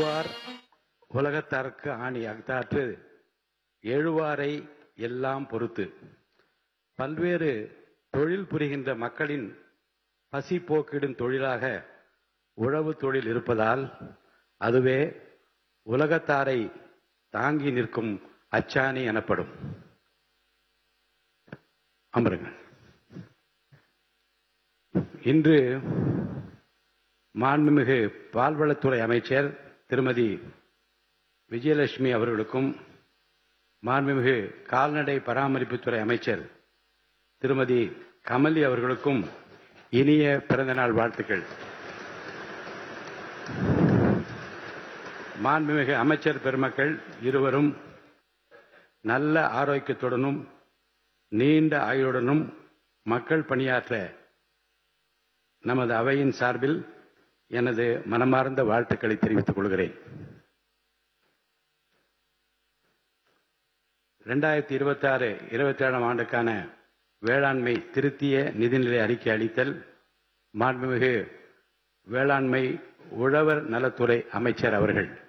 உழுவார் உலகத்தார்க்கு ஆணி அக்தாற்று எழுவாரை எல்லாம் பொறுத்து பல்வேறு தொழில் புரிகின்ற மக்களின் பசி போக்கிடும் தொழிலாக உழவு தொழில் இருப்பதால் அதுவே உலகத்தாரை தாங்கி நிற்கும் அச்சாணி எனப்படும் அமருங்கள் இன்று மாண்புமிகு பால்வளத்துறை அமைச்சர் திருமதி விஜயலட்சுமி அவர்களுக்கும் மாண்புமிகு கால்நடை பராமரிப்புத்துறை அமைச்சர் திருமதி கமலி அவர்களுக்கும் இனிய பிறந்தநாள் வாழ்த்துக்கள் மாண்புமிகு அமைச்சர் பெருமக்கள் இருவரும் நல்ல ஆரோக்கியத்துடனும் நீண்ட ஆயுளுடனும் மக்கள் பணியாற்ற நமது அவையின் சார்பில் எனது மனமார்ந்த வாழ்த்துக்களை தெரிவித்துக் கொள்கிறேன் ரெண்டாயிரத்தி இருபத்தி ஆறு இருபத்தி ஏழாம் ஆண்டுக்கான வேளாண்மை திருத்திய நிதிநிலை அறிக்கை அளித்தல் மாண்புமிகு வேளாண்மை உழவர் நலத்துறை அமைச்சர் அவர்கள்